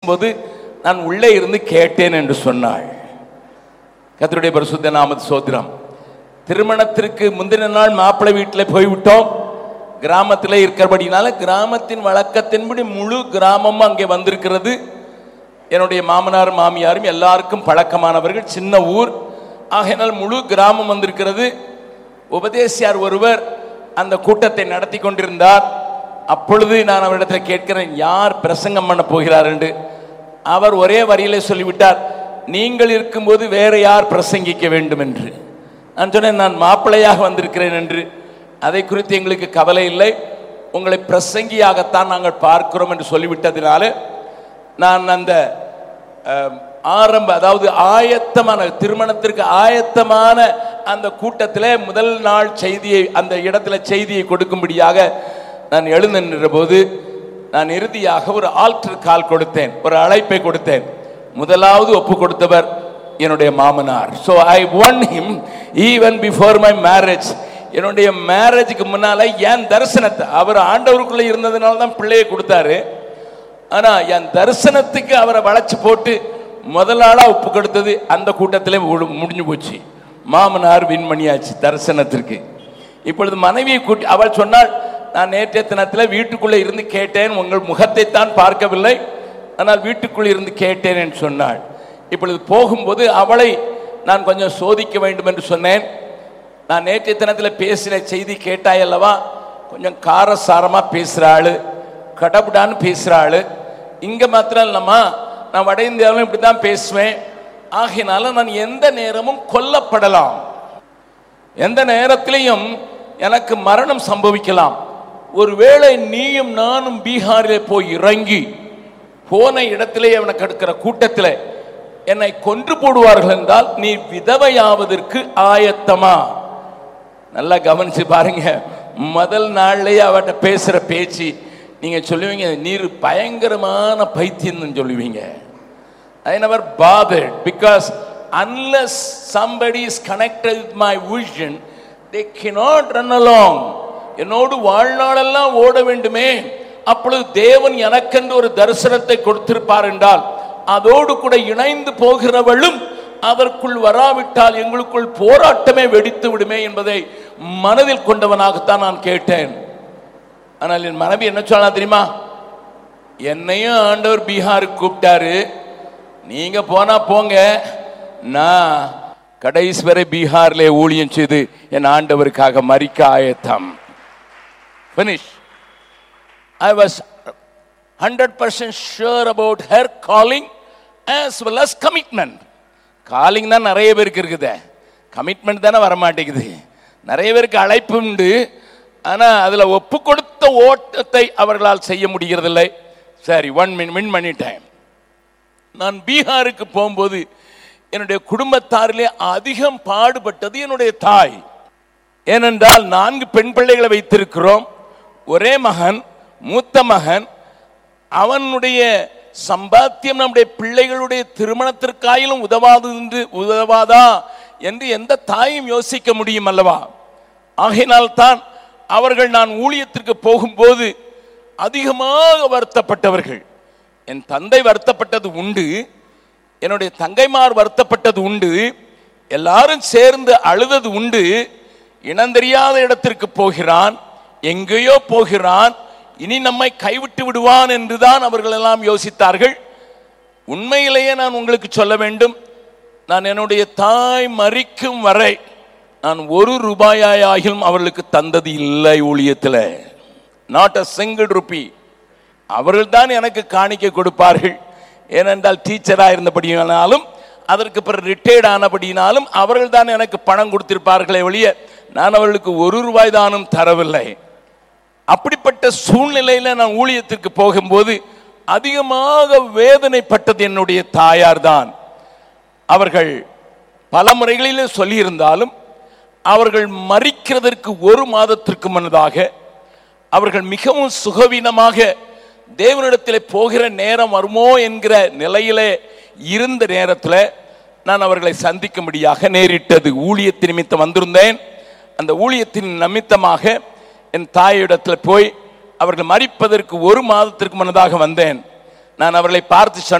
பேசும்போது நான் உள்ளே இருந்து கேட்டேன் என்று சொன்னாள் கர்த்தருடைய பரிசுத்த நாமத்து சோத்திரம் திருமணத்திற்கு முந்தின நாள் மாப்பிள்ளை வீட்டில் போய்விட்டோம் கிராமத்தில் இருக்கிறபடினால கிராமத்தின் வழக்கத்தின்படி முழு கிராமமும் அங்கே வந்திருக்கிறது என்னுடைய மாமனாரும் மாமியாரும் எல்லாருக்கும் பழக்கமானவர்கள் சின்ன ஊர் ஆகையினால் முழு கிராமம் வந்திருக்கிறது உபதேசியார் ஒருவர் அந்த கூட்டத்தை நடத்தி கொண்டிருந்தார் அப்பொழுது நான் அவரிடத்தில் கேட்கிறேன் யார் பிரசங்கம் பண்ண போகிறார் என்று அவர் ஒரே வரியிலே சொல்லிவிட்டார் நீங்கள் இருக்கும்போது வேற யார் பிரசங்கிக்க வேண்டும் என்று நான் சொன்னேன் நான் மாப்பிள்ளையாக வந்திருக்கிறேன் என்று அதை குறித்து எங்களுக்கு கவலை இல்லை உங்களை பிரசங்கியாகத்தான் நாங்கள் பார்க்கிறோம் என்று சொல்லிவிட்டதினால நான் அந்த அஹ், ஆரம்ப அதாவது ஆயத்தமான திருமணத்திற்கு ஆயத்தமான அந்த கூட்டத்தில் முதல் நாள் செய்தியை அந்த இடத்துல செய்தியை கொடுக்கும்படியாக நான் எழுந்து நின்ற போது நான் இறுதியாக ஒரு ஆல்டர் கால் கொடுத்தேன் ஒரு அழைப்பை கொடுத்தேன் முதலாவது ஒப்பு கொடுத்தவர் என்னுடைய மாமனார் so I won him even before my marriage என்னுடைய மேரேஜுக்கு முன்னால என் தரிசனத்தை அவர் ஆண்டவருக்குள்ள இருந்ததுனால தான் பிள்ளையை கொடுத்தாரு ஆனா என் தரிசனத்துக்கு அவரை வளைச்சு போட்டு முதல் ஆளா ஒப்பு கொடுத்தது அந்த கூட்டத்திலே முழு- முடிஞ்சு போச்சு மாமனார் விண்மணியாச்சு தரிசனத்திற்கு இப்பொழுது மனைவியை கூட்டி அவள் சொன்னாள் நான் நேற்றைய தினத்தில் வீட்டுக்குள்ளே இருந்து கேட்டேன் உங்கள் முகத்தை தான் பார்க்கவில்லை ஆனால் வீட்டுக்குள் இருந்து கேட்டேன் என்று சொன்னாள் இப்பொழுது போகும்போது அவளை நான் கொஞ்சம் சோதிக்க வேண்டும் என்று சொன்னேன் நான் நேற்றைய தினத்தில் பேசின செய்தி கேட்டாய் அல்லவா கொஞ்சம் காரசாரமா பேசுற ஆளு கடபுடான்னு பேசுற ஆளு இங்க மாத்திரம் இல்லம்மா நான் வட இந்தியாவிலும் இப்படி தான் பேசுவேன் ஆகையினால நான் எந்த நேரமும் கொல்லப்படலாம் எந்த நேரத்திலையும் எனக்கு மரணம் சம்பவிக்கலாம் ஒருவேளை நீயும் நானும் பீகாரிலே போய் இறங்கி போன இடத்திலே அவனுக்கு எடுக்கிற கூட்டத்தில் என்னை கொன்று போடுவார்கள் என்றால் நீ விதவையாவதற்கு ஆயத்தமா நல்லா கவனிச்சு பாருங்க முதல் நாள்லயே அவட்ட பேசுற பேச்சு நீங்க சொல்லுவீங்க நீர் பயங்கரமான பைத்தியம் சொல்லுவீங்க I never bothered because unless somebody is connected with my vision, they cannot run along. என்னோடு வாழ்நாளெல்லாம் ஓட வேண்டுமே அப்பொழுது தேவன் எனக்கென்று ஒரு தரிசனத்தை கொடுத்திருப்பார் என்றால் அதோடு கூட இணைந்து போகிறவளும் அதற்குள் வராவிட்டால் எங்களுக்குள் போராட்டமே வெடித்து விடுமே என்பதை மனதில் கொண்டவனாகத்தான் நான் கேட்டேன் ஆனால் என் மனைவி என்ன சொன்னா தெரியுமா என்னையும் ஆண்டவர் பீகாருக்கு கூப்பிட்டாரு நீங்க போனா போங்க நான் கடைசி வரை பீகார்ல ஊழியம் செய்து என் ஆண்டவருக்காக மறிக்க ஆயத்தம் finish I was 100% sure about her calling as well as commitment calling தான் நிறைய பேருக்கு இருக்குது கமிட்மெண்ட் தானே வர மாட்டேங்குது நிறைய பேருக்கு அழைப்பு உண்டு ஆனா அதுல ஒப்பு கொடுத்த ஓட்டத்தை அவர்களால் செய்ய முடிகிறதில்லை சரி ஒன் மின் வின் பண்ணிட்டேன் நான் பீகாருக்கு போகும்போது என்னுடைய குடும்பத்தாரிலே அதிகம் பாடுபட்டது என்னுடைய தாய் ஏனென்றால் நான்கு பெண் பிள்ளைகளை வைத்திருக்கிறோம் ஒரே மகன் மூத்த மகன் அவனுடைய சம்பாத்தியம் நம்முடைய பிள்ளைகளுடைய திருமணத்திற்காயிலும் உதவாது என்று உதவாதா என்று எந்த தாயும் யோசிக்க முடியும் அல்லவா ஆகையினால் தான் அவர்கள் நான் ஊழியத்திற்கு போகும்போது அதிகமாக வருத்தப்பட்டவர்கள் என் தந்தை வருத்தப்பட்டது உண்டு என்னுடைய தங்கைமார் வருத்தப்பட்டது உண்டு எல்லாரும் சேர்ந்து அழுதது உண்டு இனந்தெரியாத இடத்திற்கு போகிறான் எங்கேயோ போகிறான் இனி நம்மை கைவிட்டு விடுவான் என்றுதான் அவர்கள் எல்லாம் யோசித்தார்கள் உண்மையிலேயே நான் உங்களுக்கு சொல்ல வேண்டும் நான் என்னுடைய தாய் மறிக்கும் வரை நான் ஒரு ரூபாயாயும் அவர்களுக்கு தந்தது இல்லை ஊழியத்தில் நாட் அ சிங்கிள் ருபி அவர்கள் தான் எனக்கு காணிக்க கொடுப்பார்கள் ஏனென்றால் டீச்சராக இருந்தபடியானாலும் அதற்கு பிறகு ரிட்டையர்ட் ஆனபடினாலும் அவர்கள் தான் எனக்கு பணம் கொடுத்திருப்பார்களே ஒழிய நான் அவர்களுக்கு ஒரு ரூபாய் தானும் தரவில்லை அப்படிப்பட்ட சூழ்நிலையில நான் ஊழியத்திற்கு போகும்போது அதிகமாக வேதனைப்பட்டது என்னுடைய தாயார் தான் அவர்கள் பல முறைகளிலே சொல்லியிருந்தாலும் அவர்கள் மறிக்கிறதற்கு ஒரு மாதத்திற்கு முன்னதாக அவர்கள் மிகவும் சுகவீனமாக தேவனிடத்தில் போகிற நேரம் வருமோ என்கிற நிலையிலே இருந்த நேரத்தில் நான் அவர்களை சந்திக்கும்படியாக நேரிட்டது ஊழியத்தின் நிமித்தம் வந்திருந்தேன் அந்த ஊழியத்தின் நிமித்தமாக என் தாயிடத்தில் போய் அவர்கள் மறிப்பதற்கு ஒரு மாதத்திற்கு முன்னதாக வந்தேன் நான் அவர்களை பார்த்து சொன்னேன்